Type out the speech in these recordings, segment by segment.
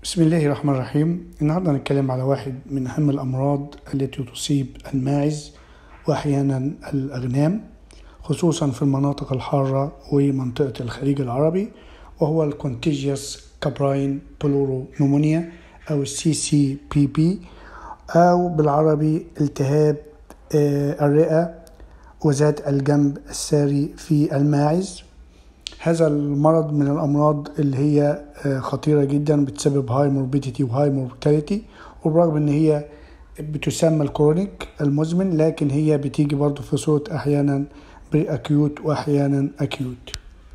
بسم الله الرحمن الرحيم النهاردة هنتكلم على واحد من أهم الأمراض التي تصيب الماعز وأحيانا الأغنام خصوصا في المناطق الحارة ومنطقة الخليج العربي وهو الكونتيجيوس كابراين بلورونومونيا أو السي سي بي بي أو بالعربي التهاب آه، الرئة وذات الجنب الساري في الماعز هذا المرض من الأمراض اللي هي آه، خطيرة جدا بتسبب هاي موربيديتي وهاي مورتاليتي وبرغم ان هي بتسمى الكرونيك المزمن لكن هي بتيجي برضو في صورة أحيانا بري أكيوت وأحيانا أكيوت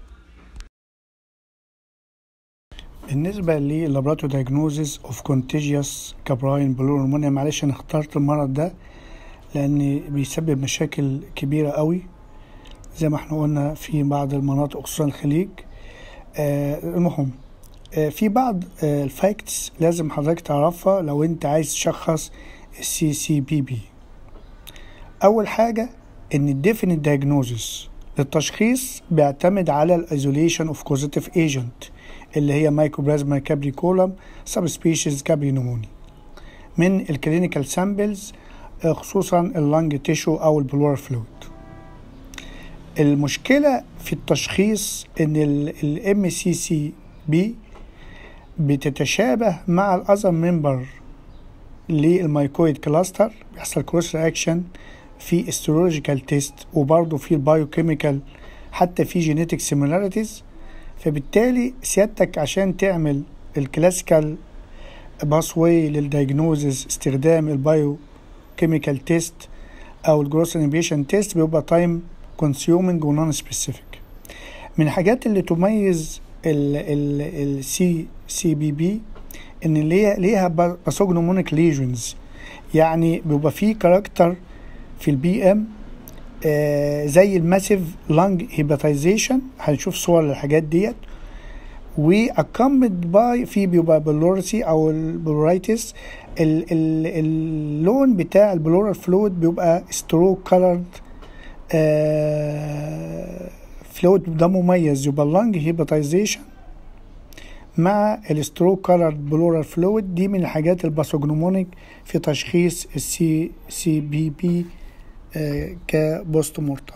بالنسبة للابراتو دايجنوزيس اوف كونتيجيوس كابراين بلورمونيا معلش انا اخترت المرض ده لان بيسبب مشاكل كبيرة قوي زي ما احنا قلنا في بعض المناطق خصوصا الخليج آه المهم آه في بعض آه الفاكتس لازم حضرتك تعرفها لو انت عايز تشخص السي سي بي بي اول حاجة ان الديفينيت دايجنوزيس للتشخيص بيعتمد على الايزوليشن اوف كوزيتيف ايجنت اللي هي مايكوبلازما كابريكولم سب سبيشيز كابرينوموني من الكلينيكال سامبلز خصوصا اللنج تيشو او البلور فلويد المشكلة في التشخيص ان الام سي سي بي بتتشابه مع الاذر ممبر للمايكويد كلاستر بيحصل كروس رياكشن في استرولوجيكال تيست وبرضه في البايوكيميكال حتى في جينيتك سيميلاريتيز فبالتالي سيادتك عشان تعمل الكلاسيكال باسواي للدايجنوزز استخدام البايو كيميكال تيست او الجروس انيبيشن تيست بيبقى تايم كونسيومينج ونون سبيسيفيك من الحاجات اللي تميز السي سي بي بي ان ليها ليها باسوجنومونيك ليجنز يعني بيبقى فيه كاركتر في البي ام آه زي الماسيف لانج هيباتيزيشن هنشوف صور للحاجات ديت واكمد باي في بيبقى بلورسي او البلورايتس اللون بتاع البلورال فلويد بيبقى سترو كولرد فلويد ده مميز يبقى اللانج هيباتيزيشن مع السترو كولرد بلورال فلويد دي من الحاجات الباثوجنومونيك في تشخيص السي سي بي بي كبوست مورتم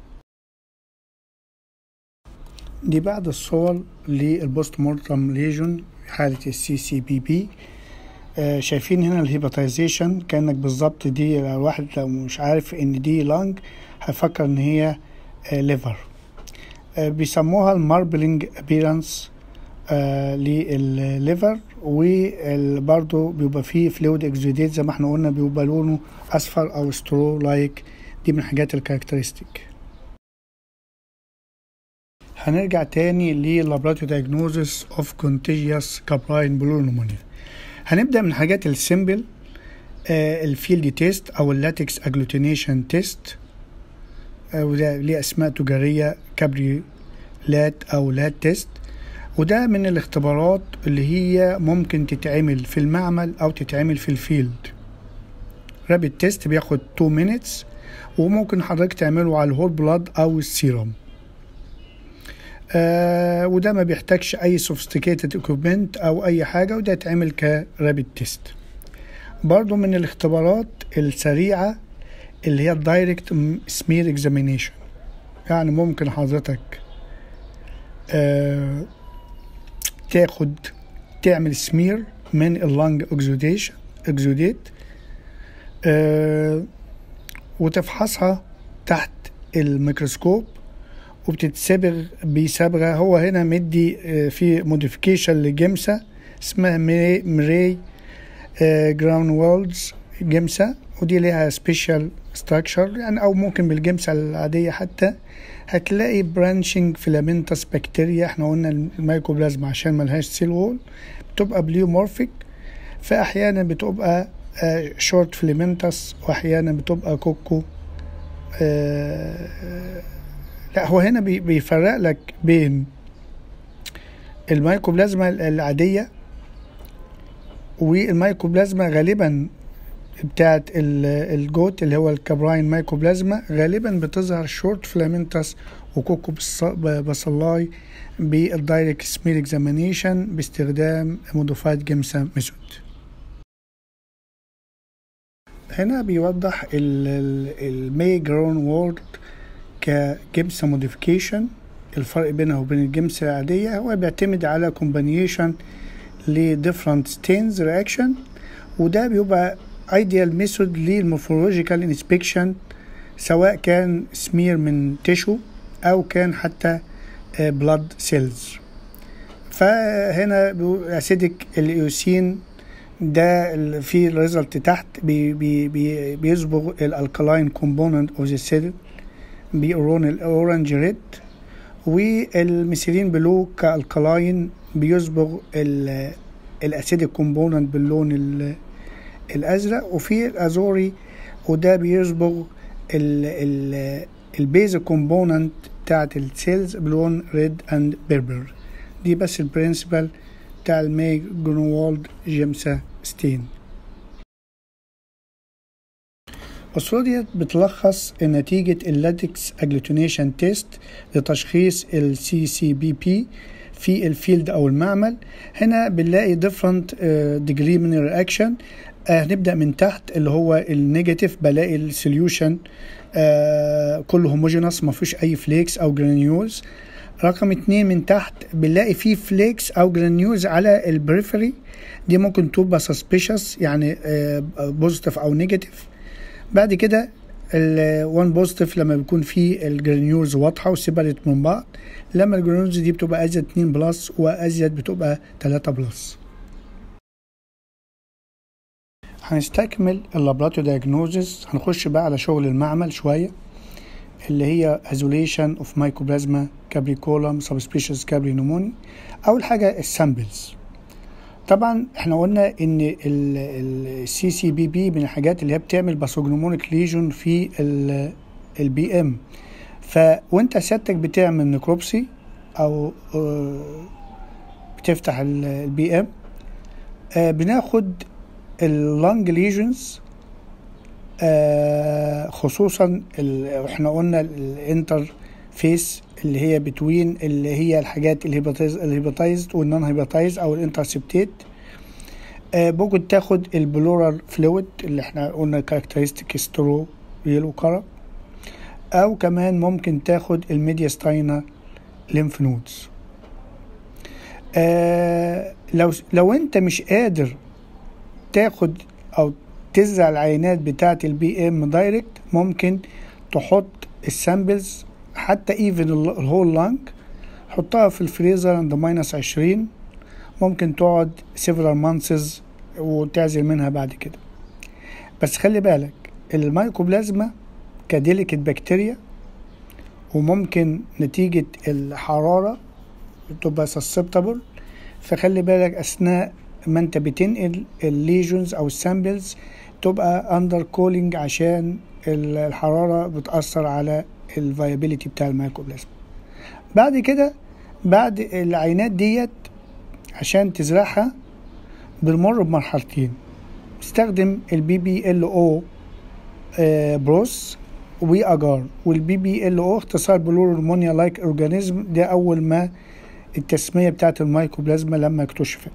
دي بعض الصور للبوست مورتم ليجون في حالة السي سي بي بي شايفين هنا الهيباتيزيشن كأنك بالظبط دي لو الواحد لو مش عارف ان دي لانج هيفكر ان هي ليفر بيسموها الماربلينج ابيرانس للليفر وبرضه بيبقى فيه فلويد اكزوديت زي ما احنا قلنا بيبقى لونه اصفر او سترو لايك دي من الحاجات الكاركترستيك هنرجع تاني للابراتو دايجنوزس اوف كونتيجيوس كابراين بلورنومونيا هنبدا من الحاجات السيمبل آه الفيلد تيست او اللاتكس اجلوتينيشن تيست آه وده ليه اسماء تجاريه كابري لات او لات تيست وده من الاختبارات اللي هي ممكن تتعمل في المعمل او تتعمل في الفيلد رابid تيست بياخد 2 minutes وممكن حضرتك تعمله على الهول بلاد او السيروم آه وده ما بيحتاجش اي سوفيستيكيتد اكوبمنت او اي حاجه وده يتعمل كرابid تيست برضو من الاختبارات السريعه اللي هي الدايركت سمير اكزامينيشن يعني ممكن حضرتك آه تاخد تعمل سمير من اللنج اكزوديشن اكزوديت آه وتفحصها تحت الميكروسكوب وبتتصبغ بصبغه هو هنا مدي آه في موديفيكيشن لجمسه اسمها مراي, مراي آه جراون وولدز جمسه ودي ليها سبيشال ستراكشر يعني او ممكن بالجمسه العاديه حتى هتلاقي برانشنج فيلامنتس بكتيريا احنا قلنا الميكوبلازما عشان ملهاش سيل وول بتبقى بليومورفيك فاحيانا بتبقى آه شورت فيلامنتس واحيانا بتبقى كوكو آه لا هو هنا بيفرق لك بين الميكوبلازما العادية والميكوبلازما غالبا بتاعت الجوت اللي هو الكابراين مايكوبلازما غالبا بتظهر شورت فلامنتس وكوكو باسلاي بالدايركت سمير اكزامينيشن باستخدام موديفايد جيمسا ميثود هنا بيوضح المي جرون وورد كجيمسا موديفيكيشن الفرق بينها وبين الجيمسا العادية هو بيعتمد على كومبانيشن ل different stains reaction وده بيبقى ideal method للمورفولوجيكال inspection سواء كان سمير من تيشو او كان حتى بلاد سيلز فهنا اسيدك الايوسين ده في الريزلت تحت بي بي بي بيصبغ الالكالاين كومبوننت اوف ذا سيل بيورون الاورنج ريد والميثيلين بلو كالكالاين بيصبغ الاسيدك كومبوننت باللون الازرق وفي الازوري وده بيصبغ البيز كومبوننت بتاعت السيلز بلون ريد اند بيربر دي بس البرنسبل بتاع المي جرونوالد جيمسا ستين الصورة ديت بتلخص نتيجة اللاتكس اجلوتينيشن تيست لتشخيص السي سي بي بي في الفيلد او المعمل هنا بنلاقي different degree من الرياكشن هنبدا من تحت اللي هو النيجاتيف بلاقي السوليوشن آه كله هوموجينوس ما فيش اي فليكس او جرانيولز رقم اتنين من تحت بنلاقي فيه فليكس او جرانيولز على البريفري دي ممكن تبقى سسبيشس يعني بوزيتيف او نيجاتيف بعد كده الوان بوزيتيف لما بيكون فيه الجرانيولز واضحه وسيبريت من بعض لما الجرانيولز دي بتبقى ازيد 2 بلس وازيد بتبقى 3 بلس هنستكمل اللابراتوري دايجنوزز هنخش بقى على شغل المعمل شويه اللي هي isolation of mycoplasma capricolum subspecies capri pneumoniae اول حاجه السامبلز طبعا احنا قلنا ان السي سي بي بي من الحاجات اللي هي بتعمل باثوجنومونيك ليجون في البي ام فوانت سيادتك بتعمل نكروبسي او بتفتح البي ام بناخد اللانج ليجنز آه خصوصا احنا قلنا الانتر فيس اللي هي بتوين اللي هي الحاجات الهيباتايزد والنون هيباتايزد او الانترسبتيت آه ممكن تاخد البلورال فلويد اللي احنا قلنا كاركترستيك سترو يلو كرة او كمان ممكن تاخد الميدياستاينا ليمف نودز آه لو لو انت مش قادر تاخد او تزرع العينات بتاعة البي ام دايركت ممكن تحط السامبلز حتى ايفن الهول لانج حطها في الفريزر عند ماينس عشرين ممكن تقعد سيفرال مانسز وتعزل منها بعد كده بس خلي بالك المايكوبلازما كديليكت بكتيريا وممكن نتيجة الحرارة تبقى سسبتبل فخلي بالك أثناء ما انت بتنقل الليجونز او السامبلز تبقى اندر كولينج عشان الحرارة بتأثر على الفايابيليتي بتاع الميكروبلازما بعد كده بعد العينات ديت عشان تزرعها بنمر بمرحلتين استخدم البي بي ال او بروس واجار والبي بي ال او اختصار بلورمونيا لايك اورجانيزم ده اول ما التسميه بتاعت الميكروبلازما لما اكتشفت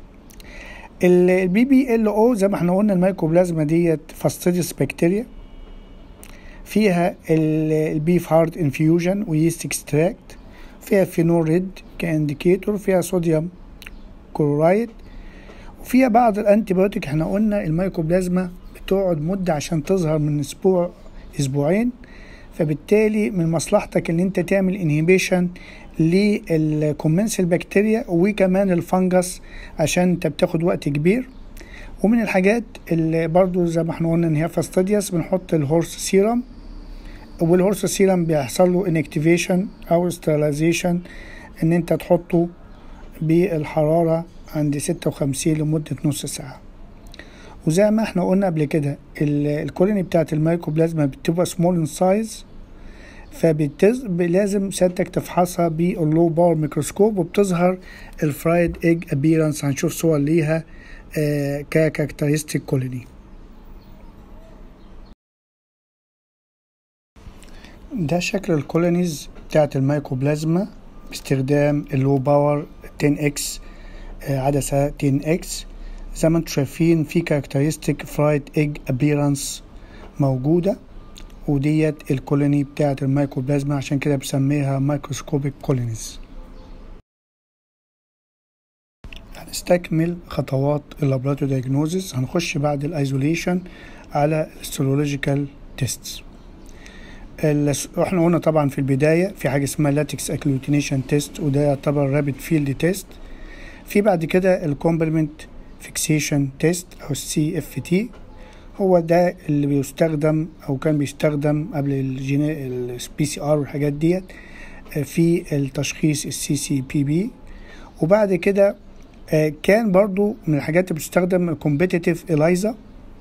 البي بي ال او زي ما احنا قلنا الميكروبلازما ديت فاستيديس بكتيريا فيها البيف هارد انفيوجن ويست اكستراكت فيها فينول ريد كانديكيتور فيها صوديوم كلورايد وفيها بعض الانتيبيوتيك احنا قلنا الميكروبلازما بتقعد مدة عشان تظهر من اسبوع اسبوعين فبالتالي من مصلحتك ان انت تعمل انهيبيشن للكومنسل بكتيريا وكمان الفنجس عشان انت بتاخد وقت كبير ومن الحاجات اللي برضو زي ما احنا قلنا ان هي فاستاديوس بنحط الهورس سيرم والهورس سيرم بيحصل له انكتيفيشن او ستيرلايزيشن ان انت تحطه بالحرارة عند ستة وخمسين لمدة نص ساعة وزي ما احنا قلنا قبل كده الكولوني بتاعت الميكروبلازما بتبقى سمول ان سايز فبتز... لازم سيادتك تفحصها باللو باور ميكروسكوب وبتظهر الفرايد ايج ابيرنس هنشوف صور ليها آه ككاركترستيك كولوني ده شكل الكولونيز بتاعة الميكوبلازما باستخدام اللو باور 10 اكس عدسة 10 اكس زي ما انتم شايفين في كاركترستيك فرايد ايج ابيرانس موجودة وديت الكولوني بتاعة الميكوبلازما عشان كده بسميها مايكروسكوبيك كولونيز هنستكمل خطوات اللابراتوري دايجنوزز هنخش بعد الايزوليشن على السيرولوجيكال تيست احنا قلنا طبعا في البدايه في حاجه اسمها لاتكس اكلوتينيشن تيست وده يعتبر رابيد فيلد تيست في بعد كده الكومبلمنت فيكسيشن تيست او السي اف تي هو ده اللي بيستخدم او كان بيستخدم قبل البي سي ار والحاجات ديت في التشخيص السي سي بي بي وبعد كده كان برضو من الحاجات اللي بتستخدم الكومبيتيتيف اليزا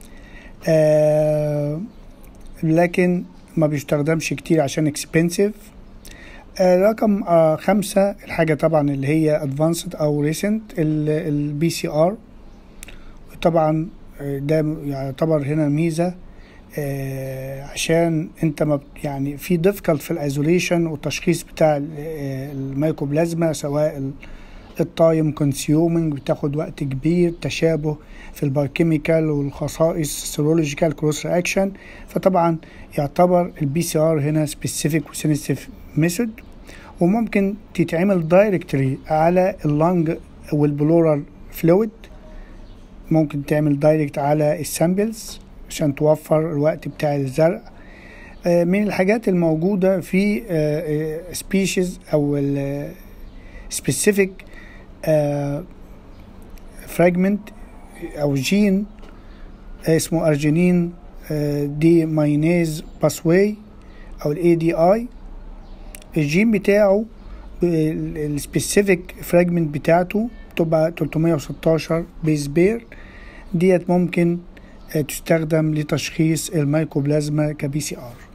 لكن ما بيستخدمش كتير عشان اكسبنسيف رقم آه خمسة الحاجة طبعا اللي هي ادفانسد او ريسنت البي سي ار طبعا ده يعتبر هنا ميزة آه عشان انت ما يعني في ديفيكالت في الايزوليشن والتشخيص بتاع الميكوبلازما سواء التايم كونسيومنج بتاخد وقت كبير تشابه في البايوكيميكال والخصائص السيرولوجيكال كروس رياكشن فطبعا يعتبر البي سي ار هنا سبيسيفيك وسنسيف ميثود وممكن تتعمل دايركتلي على اللنج والبلورال فلويد ممكن تعمل دايركت على السامبلز عشان توفر الوقت بتاع الزرع من الحاجات الموجودة في سبيشيز أو سبيسيفيك فراجمنت او جين اسمه ارجينين دي ماينيز باسواي او الاي دي اي الجين بتاعه السبيسيفيك فراجمنت بتاعته تبقى 316 بيز بير ديت ممكن تستخدم لتشخيص الميكوبلازما كبي سي ار